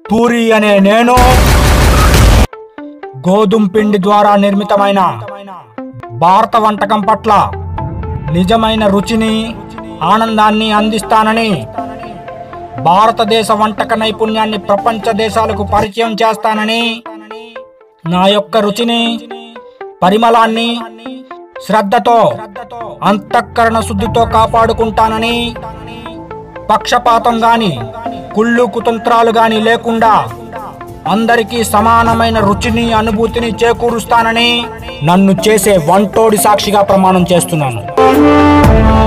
పూరి అనే నేను గోధుమ పిండి ద్వారా నిర్మితమైన భారత వంటకం పట్ల నిజమైన రుచిని ఆనందాన్ని అందిస్తానని భారతదేశ వంటక నైపుణ్యాన్ని ప్రపంచ దేశాలకు పరిచయం చేస్తానని నా యొక్క రుచిని పరిమళాన్ని శ్రద్ధతో అంతఃకరణ శుద్ధితో కాపాడుకుంటానని పక్షపాతం గాని కుళ్ళు కుతంత్రాలు గాని లేకుండా అందరికీ సమానమైన రుచిని అనుభూతిని చేకూరుస్తానని నన్ను చేసే వంటోడి సాక్షిగా ప్రమాణం చేస్తున్నాను